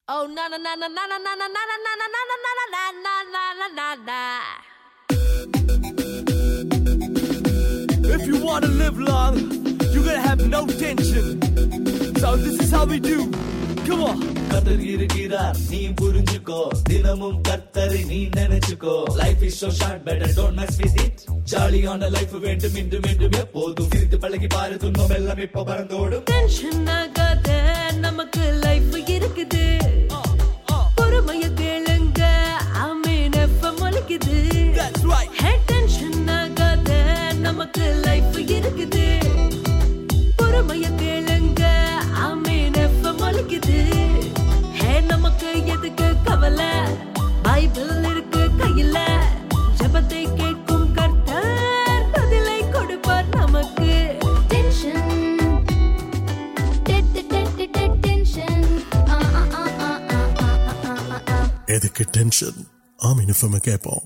Oh na na na na na na na na na na na na na na na na na na na. If you wanna live long, you gotta have no tension. So this is how we do. Come on. கத்தர் இருக்கிறார் நீ புரிஞ்சுக்கோ தினமும் கத்தரை நீ நினைச்சுக்கோ life is so short better don't mess with it ஜாலியான life வேண்டும் மீண்டும் மீண்டும் எப்போதும் சிரித்து பழகி பாரு துன்பம் எல்லாம் இப்ப பறந்தோடும் டென்ஷன் ஆகாத நமக்கு லைஃப் இருக்குது பொறுமைய கேளுங்க ஆமீன் எஃப்எம் ஒலிக்குது That's right. ஹே டென்ஷன் ஆகாத நமக்கு லைஃப் இருக்குது பொறுமைய கேளுங்க ஆமீன் எஃப்எம் ஒலிக்குது ஹே நமக்கு எதுக்கு கவலை பைபிள் இருக்கு கையில ஜெபத்தை கேட்கும் கர்த்தர் பதிலை கொடுப்பார் நமக்கு Tension. Tension. Ah ah ah ah ah ah ah ah ah. எதுக்கு டென்ஷன் ஆமின் எஃப்எம் கேட்போம்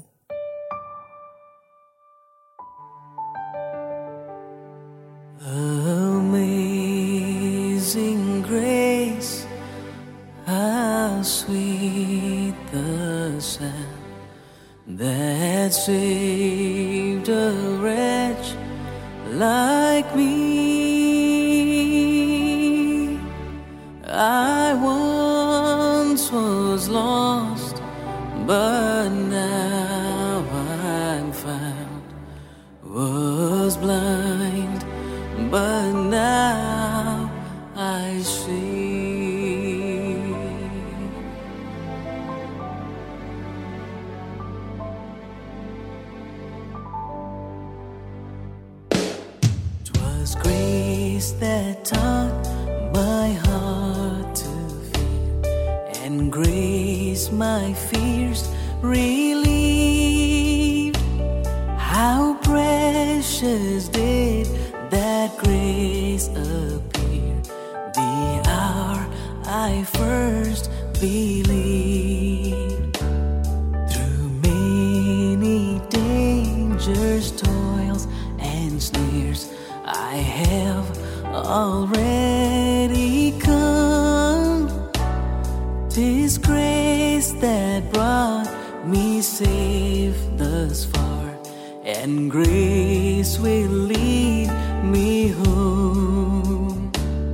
Amazing grace, how sweet the sound that saved a wretch like me. I once was lost, but now I'm found was blind, but now I see. Twas grace that taught my heart to fear, and grace my fears relieved. How precious did that grace appear the hour I first believed. Through many dangers, toils, and snares, I have already come. Tis grace that brought me safe thus far, and grace will lead me home.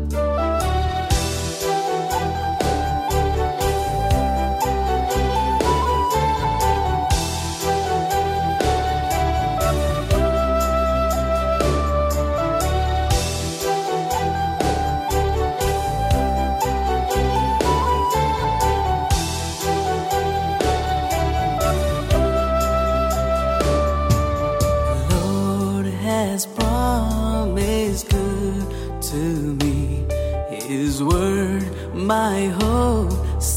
Lord has promised good to me. His word, my hope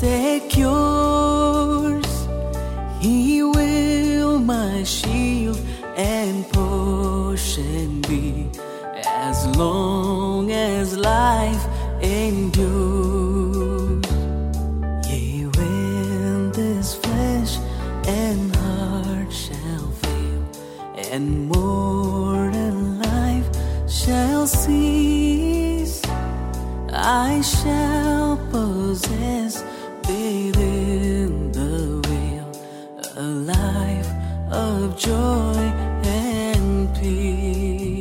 secures. He will my shield and portion be as long as life endures. Yea, when this flesh and heart shall fail, and mortal life shall cease, I shall possess within the veil a life of joy and peace.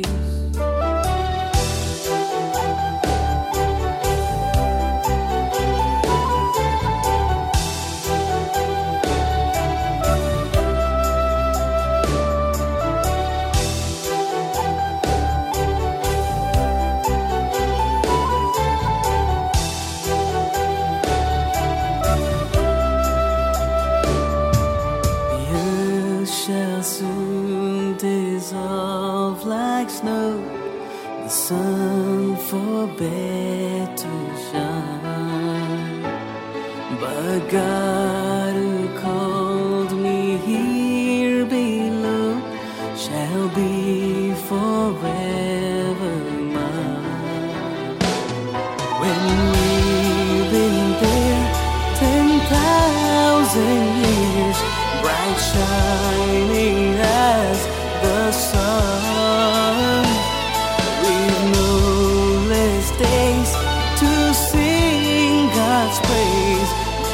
The earth shall soon dissolve like snow. The sun forbid to shine. But God who called me here below shall be forever mine. When we've been there ten thousand years, bright shining as the sun, we've no less days to sing God's praise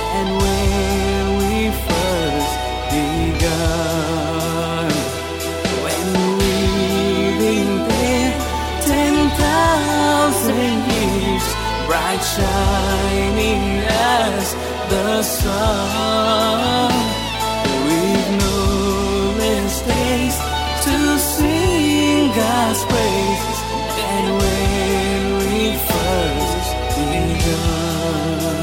shining as the sun. We've no less days to sing God's praises than when we first begun.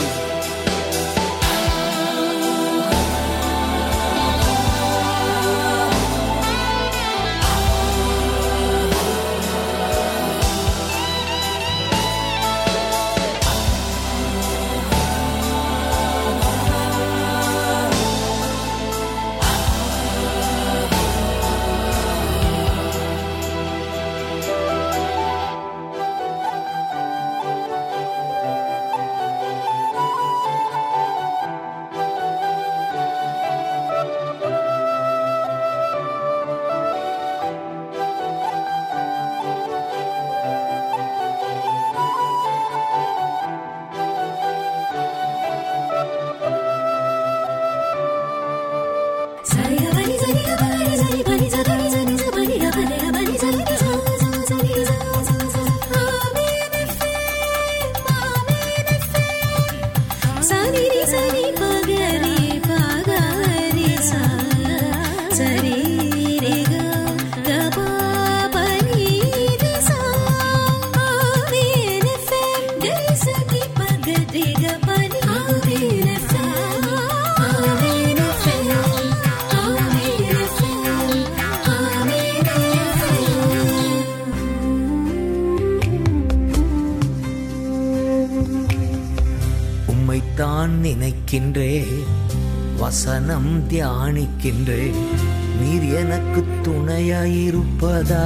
உம்மைத்தான் நினைக்கின்றே வசனம் தியானிக்கின்றே நீர் எனக்கு துணையாயிருப்பதா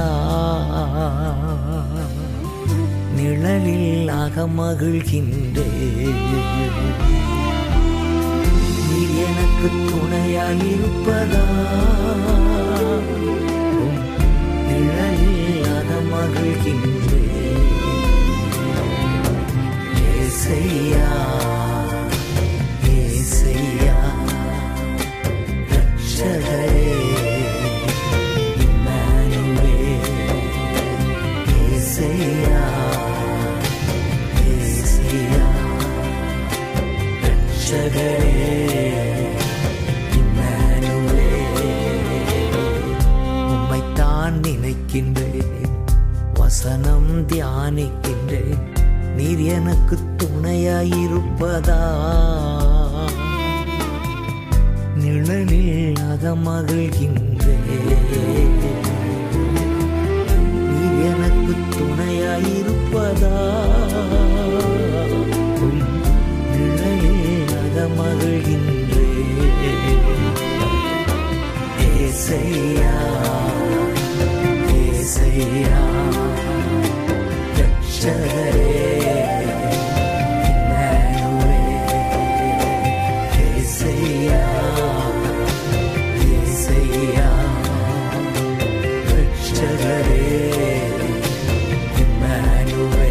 நிழலில் அகமகிழ்கின்றே நீர் எனக்கு துணையாயிருப்பதா உம் நிழலில் அகமகிழ்கின்றே ஏசையா ஏசையா ரட்சகரே இம்மானுவே ஏசையா ஏசையா ரட்சகரே இம்மானுவே உம்மைத்தான் நினைக்கின்றேன் வசனம் தியானிக்கின்றேன் நீர் எனக்கு துணையாயிருப்பதா நிழலில் அகமகிழ்கின்றே நீர் எனக்கு துணையாயிருப்பதா உம் நிழலில் அகமகிழ்கின்றே ஏசையா ஏசையா ரட்சகரே இம்மானுவே, ஏசையா, ஏசையா, ரட்சகரே இம்மானுவே.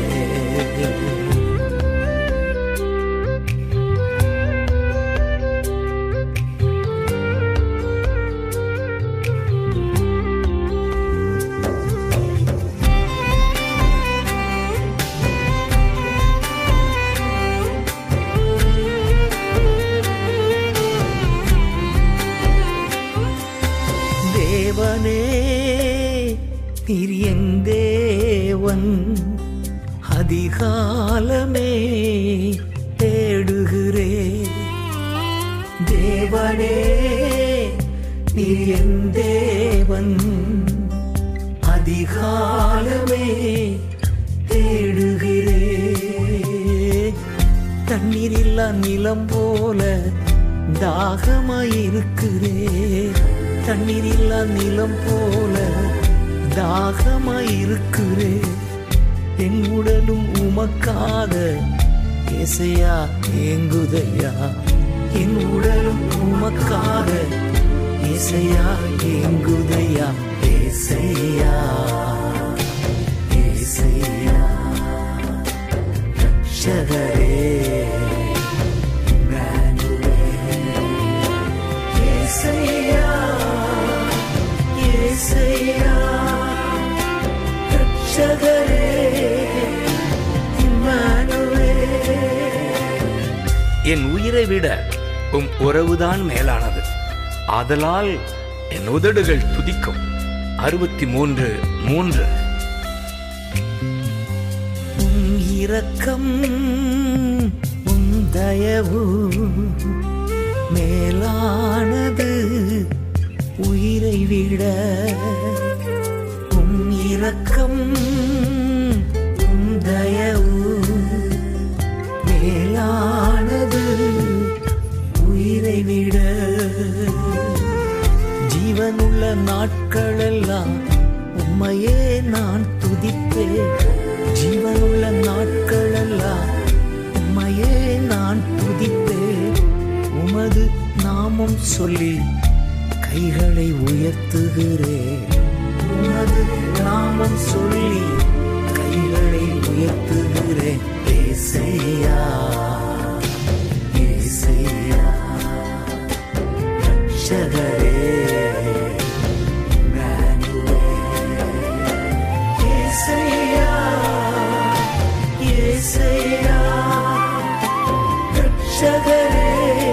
தேவனே நீர் என் தேவன் அதிகாலமே தேடுகிறே தேவனே நீர் என் தேவன் அதிகாலமே தேடுகிறே தண்ணீரில்லா நிலம் போல தாகமாயிருக்கிறே தண்ணீரில்லா நிலம் போல தாகமாயிருக்கிறே என் உடலும் உமக்காக இசையா ஏங்குதையா என் உடலும் உமக்காக இசையா ஏங்குதையா ஏசையா ஏசையா ரட்சகரே இம்மானுவே. ஏசையா ஏசையா ரட்சகரே இம்மானுவே. என் உயிரை விட உம் உறவுதான் மேலானது ஆதலால் என் உதடுகள் துதிக்கும் அறுபத்தி மூன்று மூன்று உன் இரக்கம் உன் தயவு மேலானது உயிரை விட உன் இரக்கம் உன் தயவு மேலானது உயிரை விட ஜீவனுள்ள நாட்களெல்லாம் உம்மையே நான் துதிப்பேன் ஜீவனுள்ள நாட்களெல்லாம் உம்மையே நான் துதிப்பேன் உமது நாமம் சொல்லி கைகளை உயர்த்துகிறேன் உமது நாமம் சொல்லி கைகளை உயர்த்துகிறேன் ஏசையா ஏசையா ரட்சகரே ஏசையா ஏசையா ரட்சகரே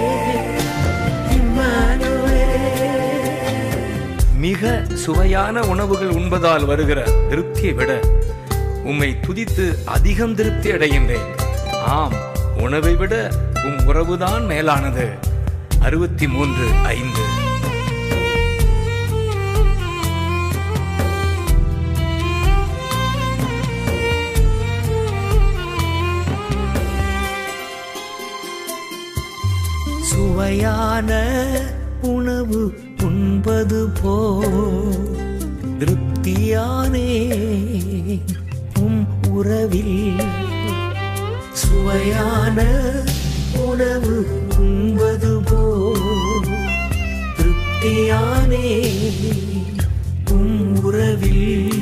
இம்மானுவேல் மிக சுவையான உணவுகள் உண்பதால் வருகிற திருப்தியை விட உம்மை துதித்து அதிகம் திருப்தி அடைகின்றேன் ஆம் உணவை விட உம் உறவுதான் மேலானது அறுபத்தி மூன்று ஐந்து சுவையான உணவு உண்பது போ திருப்தியானே உம் உறவில் சுவையான உணவு உண்பது போ திருப்தியானே உம் உறவில்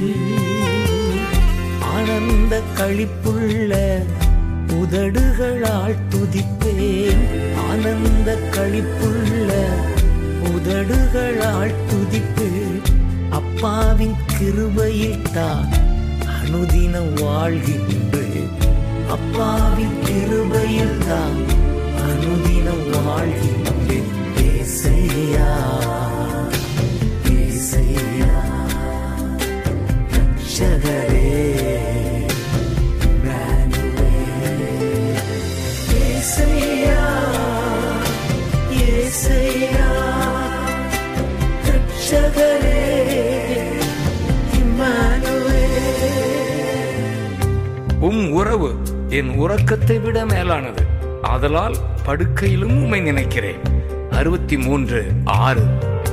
ஆனந்த களிப்புள்ள உதடுகளால் துதிப்பேன் ஆனந்த களிப்புள்ள உதடுகளால் துதிப்பேன் அப்பாவின் கிருபையில் தான் அனுதினம் வாழ்கின்றேன் அப்பாவின் கிருபையில் தான் அனுதினம் வாழ்கின்றேன் ஏசையா ஏசையா ரட்சகரே ஏசையா ஏசையா ரட்சகரே இம்மானுவேல் உம் உறவு என் உறக்கத்தை விட மேலானது ஆதலால் படுக்கையிலும் உம்மை நினைக்கிறேன் அறுபத்தி மூன்று ஆறு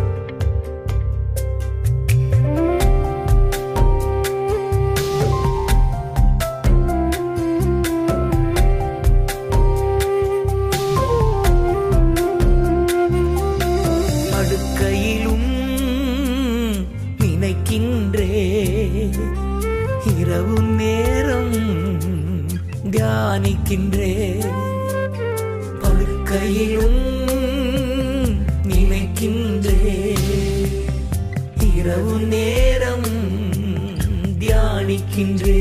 படுக்கையிலும் நினைக்கின்றே இரவு நேரம் தியானிக்கின்றே படுக்கையிலும் நினைக்கின்றே இரவு நேரம் தியானிக்கின்றே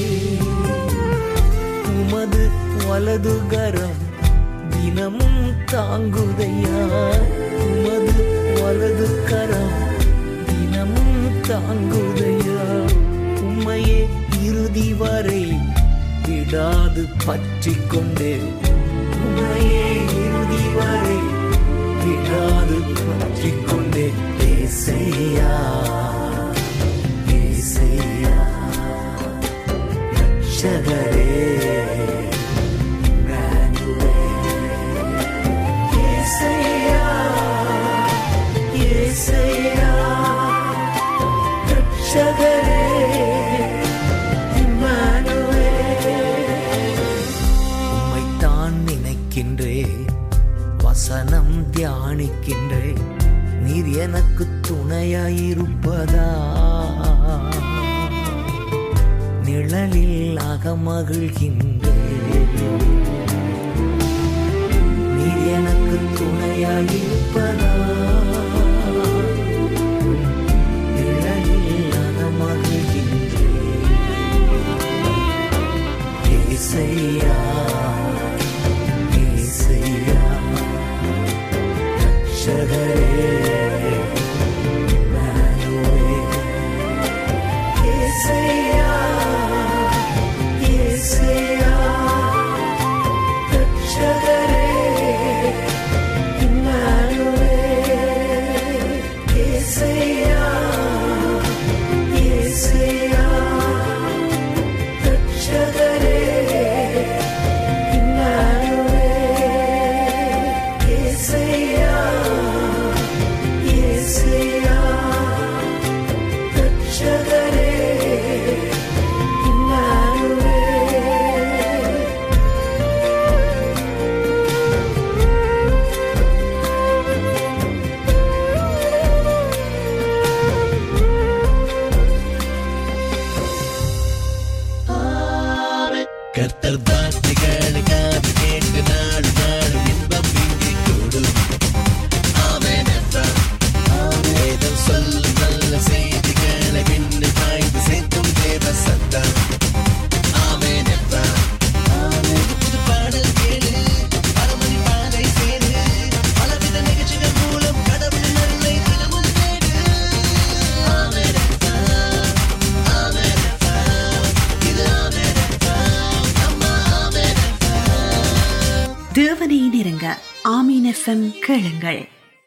உமது வலதுகரம் தினமும் தாங்குதையா உமது வலது கரம் தினமும் தாங்குதையா உம்மையே இறுதி வரை விடாது பற்றி கொண்டே உம்மையே இறுதி வரை விடாது பற்றி கொண்டே ஏசையா ஏசையா ரட்சகரே ஏசையா ஏசையா ரட்சகரே இம்மானுவேல் உம்மைத்தான் நினைக்கின்றே வசனம் தியானிக்கின்றே நீர் எனக்கு துணையாயிருப்பதா நிழலில் அகமகிழ்கின்றே நீர் எனக்கு துணையாயிருப்பதா நிழலில் அகமகிழ்கின்றே ஏசையா ஏசையா கேளுங்க ஆமீன் எஃப்எம் கேளுங்கள்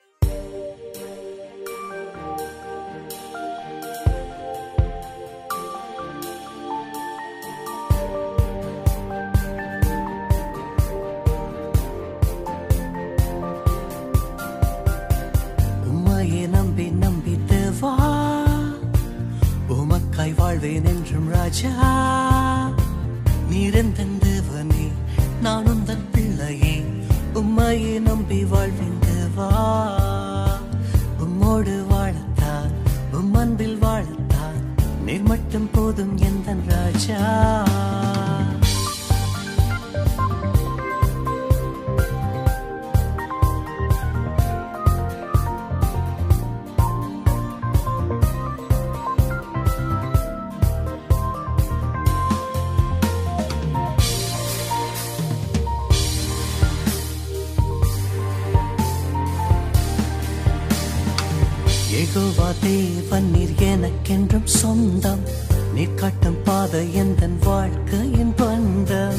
உம்மையே நம்பி நம்பித்து வா உமக்காய் வாழ்வேன் என்றும் ராஜா நீரெந்தன் தேவனே நான் உந்தன் பிள்ளையே உம்மையே நம்பி வாழ்வேன் தேவா உம்மோடு வாழத்தான் உம் அன்பில் வாழத்தான் நீர் மட்டும் போதும் எந்தன் ராஜா ஏகோவா தேவன் நீர் எனக்கென்றும் சொந்தம் நீர் காட்டும் பாதை எந்த வாழ்க்கையின் பந்தம்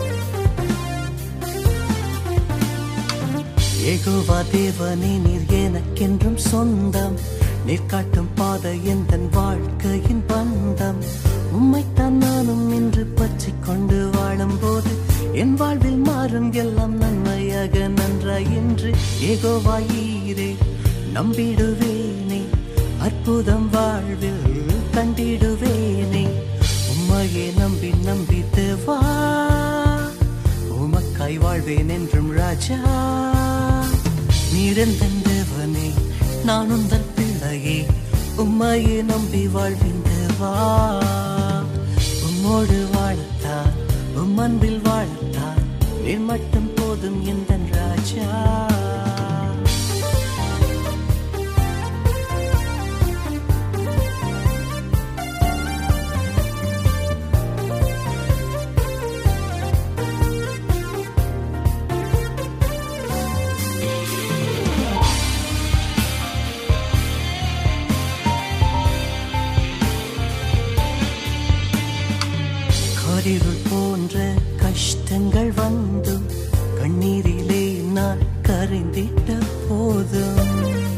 ஏகோவா தேவனே நீர் எனக்கென்றும் சொந்தம் நீர் காட்டும் பாதை எந்த வாழ்க்கையின் பந்தம் உம்மைத்தான் நானும் இன்று பற்றிக் கொண்டு வாழும்போது என் வாழ்வில் மாறும் எல்லாம் நன்மையாக நன்றாய் என்று ஏகோவா ஈரே நம்பிடுவேனே அற்புதம் வாழ்வில் கண்டிடுவேனே உம்மையே நம்பி நம்பி தேவா உமக்காய் வாழ்வேன் என்றும் ராஜா நீரெந்தன் தேவனே நான் உந்தன் பிள்ளையே உம்மையே நம்பி வாழ்வேன் தேவா உம்மோடு வாழத்தான் உம் அன்பில் வாழத்தான் நீர் மட்டும் போதும் எந்தன் ராஜா காரிருள் போன்ற கஷ்டங்கள் வந்தும் கண்ணீரிலே நான் கரைந்திட்ட போதும்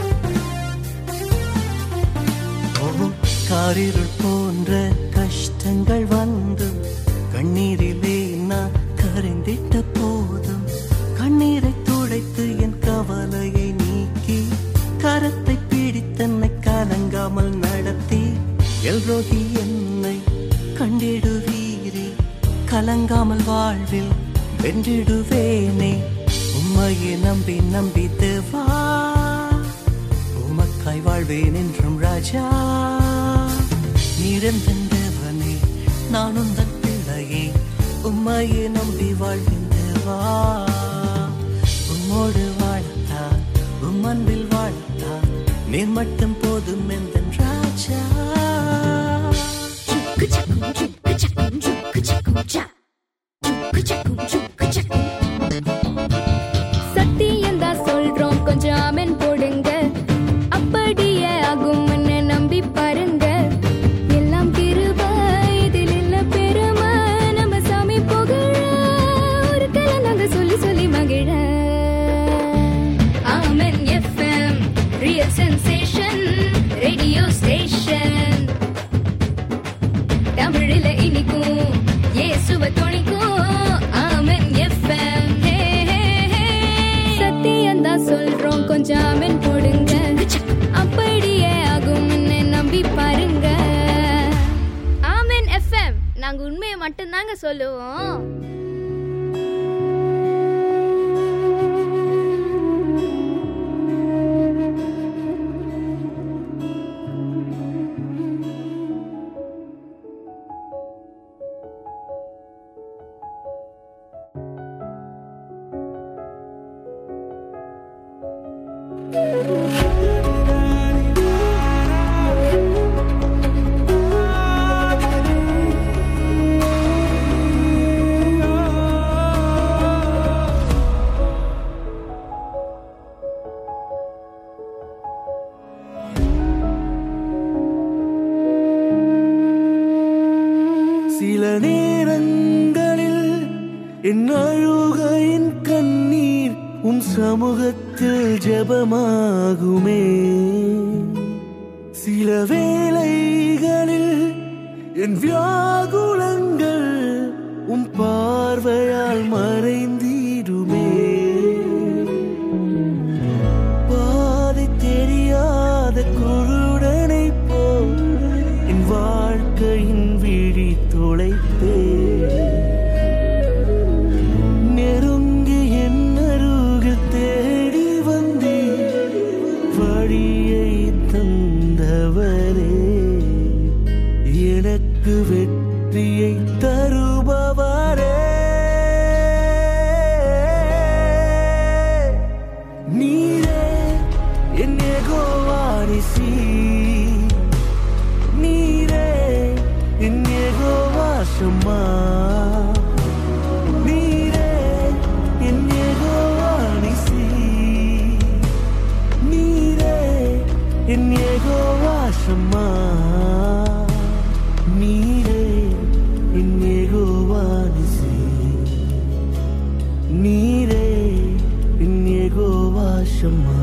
ஓ, காரிருள் போன்ற கஷ்டங்கள் வந்தும் கண்ணீரிலே நான் கரைந்திட்ட போதும் கண்ணீரை துடைத்து என் கவலையை நீக்கி கரத்தை பிடித்தன்னை கலங்காமல் நடத்தி எல்ரோகி என்னை கண்டிடுவீரே கலங்காமல் வாழ்வில் வென்றிடுவேனே உம்மையே நம்பி நம்பி தேவா உமக்காய் வாழ்வேன் என்றும் ராஜா நீரெந்தன் தேவனே நான் உந்தன் பிள்ளையே உம்மையே நம்பி வாழ்வேன் தேவா உம்மோடு வாழத்தான் உம் அன்பில் வாழத்தான் நீர் மட்டும் போதும் எந்தன் ராஜா சத்தியந்தா சொல்றோம் கொஞ்சம் ஆமென் போடுங்க அப்படியே ஆகும்னு நம்பி பாருங்க எல்லாம் கிருப இதில் இல்ல பெருமை நம்ம சாமி புகழ ஒரு கலை நாங்க சொல்லி சொல்லி மகிழ Amen FM real sensation radio station தமிழில இனிக்கும் இயேசுவ துணிக்கும் ஆமென் எஃப்எம் சத்தியந்தா சொல்றோம் கொஞ்சம் ஆமென் போடுங்க அப்படியே ஆகும்னு நம்பி பாருங்க ஆமென் எஃப்எம் நாங்க உண்மையை மட்டும்தாங்க சொல்லுவோம் சில நேரங்களில் என் அழுகையின் கண்ணீர் உன் சமூகத்தில் ஜெபமாகுமே சில வேளைகளில் என் வியாகுலங்கள் உன் பார்வையால் மறைந்திடுமே பாதை தெரியாத குருடனை போல் என் வாழ்க்கையின் விழி தொலைத்தே நெருங்கி என் அருகில் தேடி வந்தே வழியை தந்தவரே எனக்கு வெற்றியை தருபவரே நீரே என் ஏகோவாரிசி நீரே என் ஏகோவாசம்மா நீரே என் ஏகோவானிசி நீரே என் ஏகோவாசம்மா நீரே என் ஏகோவானிசி நீரே என் ஏகோவாசம்மா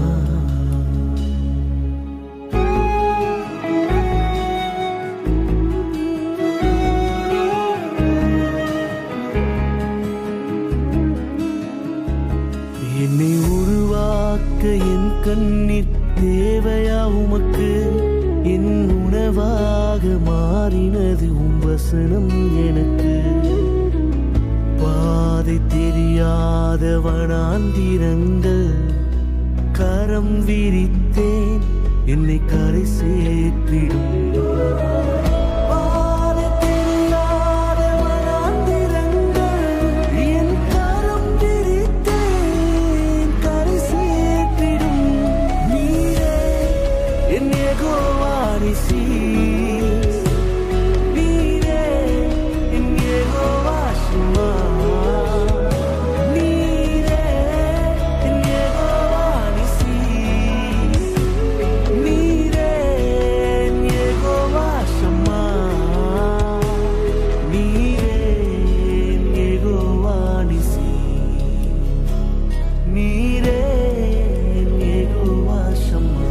என்னை உருவாக்க என் கண்ணீர் தேவையா உமக்கு என் உணவாக மாறினது உம் வசனம் எனக்கு பாதை தெரியாத வனாந்திரங்கள் கரம் விரித்தேன் என்னை கரை சேர்த்திடும் பாதை தெரியாத வனாந்திரங்கள் என் கரம் விரித்தேன் கரை சேர்த்திடும் நீரே என் ஏகோவாரிசி நீரே என் ஏகோவாசுமா நீரே என் ஏகோவாரிசி நீரே என் ஏகோவாசம்மா நீரே என் ஏகோவானிசி நீரே என் ஏகோவாசம்மா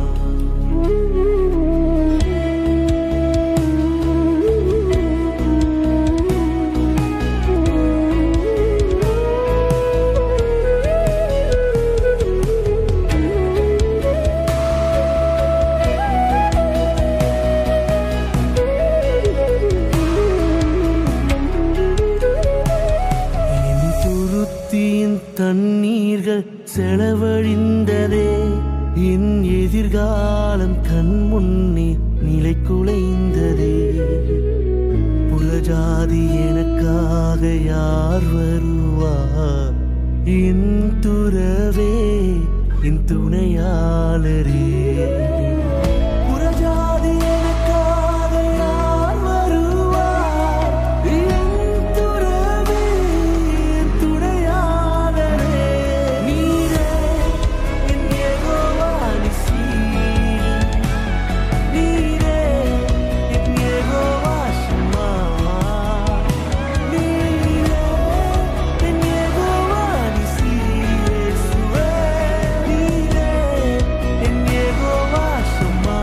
என் துருத்தியின் தண்ணீர்கள் செலவழிந்ததே என் எதிர்காலம் கண் முன்னே நிலை குலைந்ததே புறஜாதி எனக்காக யார் வருவார் என் துறவே என் துணையாளரே புறஜாதி எனக்காக யார் வருவார் என் துறவே என் துணையாளரே நீரே என் யெகோவானிசி நீரே என் யெகோவாஷமா நீரே என் யெகோவானிசி இயேசுவே நீரே என் யெகோவாஷமா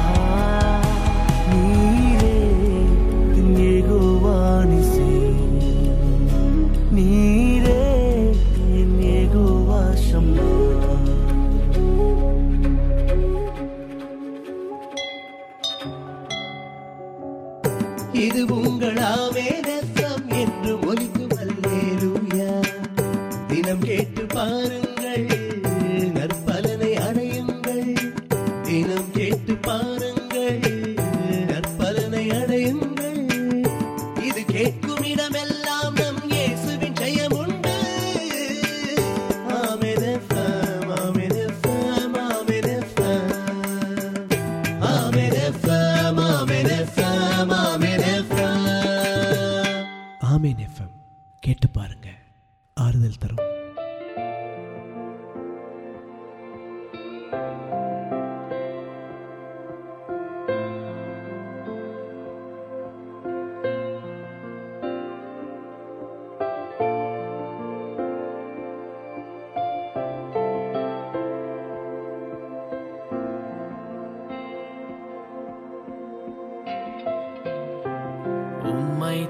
நீரே என் யெகோவானிசி நீரே என் யெகோவாஷமா இது உங்கள் ஆவேதம் என்று ஒலிக்கும் அல்லேலூயா தினம் கேட்டு பாருங்கள் நற்பலனை அடையுங்கள் தினம் கேட்டு பாருங்கள் நற்பலனை அடையுங்கள் இது கேட்கும் இடமெல்லாம் நம் இயேசுவின் ஜெயம் உண்டு ஆமென்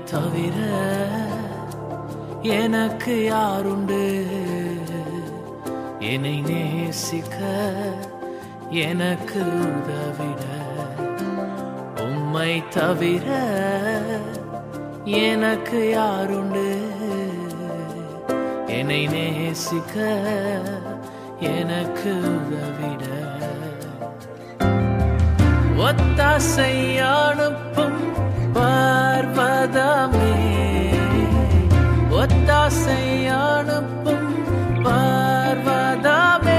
தவிர எனக்கு யாருண்டு என்னை நேசிக்க எனக்கு உதவிட உம்மை தவிர எனக்கு யாருண்டு என்னை நேசிக்க எனக்கு உதவிட ஒத்தாசை அனுப்பும் பார்வதமே ஒத்தாசை அனுப்பும் பார்வதமே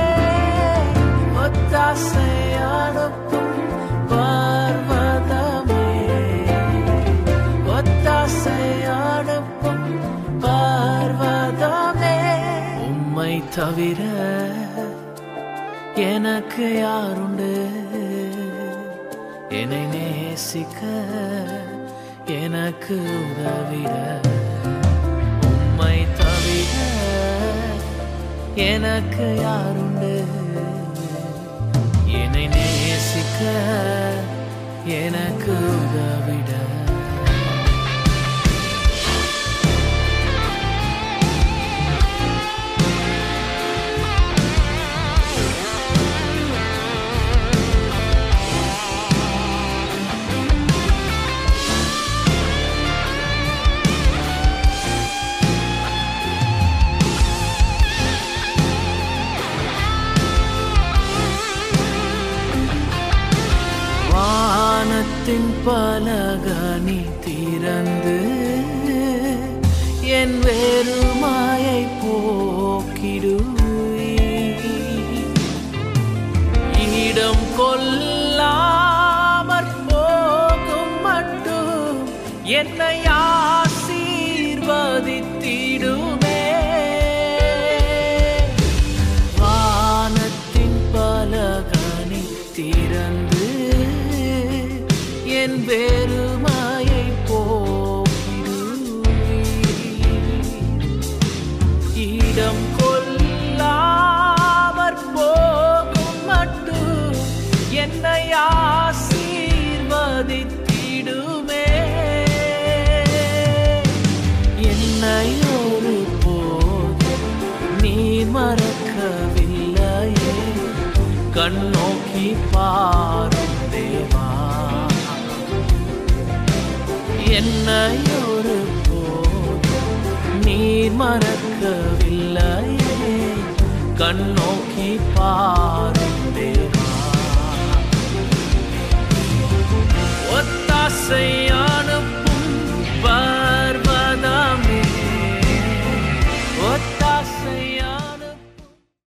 ஒத்தாசை அனுப்பும் பார்வதமே ஒத்தாசை அனுப்பும் பார்வதமே உம்மை தவிர எனக்கு யாருண்டு என்னை நேசிக்க எனக்கு உதவிட உம்மை தவிர எனக்கு யாருண்டு என்னை நேசிக்க எனக்கு உதவிட வானத்தின் பலகனி திறந்து என் வெறுமாயை போக்கிடுவி இடம் கொல்லாமற் போகும் மட்டும் என்னை ஆசீர்வதித்திடுமே வானத்தின் பலகனி திறந்து என் பெருமாயை போக்கிடுவி இடம் கொல்லாமற் போகும் மட்டும் என்னை ஆசீர்வதித்திடுமே என்னை ஒரு போது நீ மறக்கவில்லையே கண்ணோக்கி பாரும் தேவா என்னை ஒரு போது நீர் மறக்கவில்லையே கண்ணோக்கி பாரும்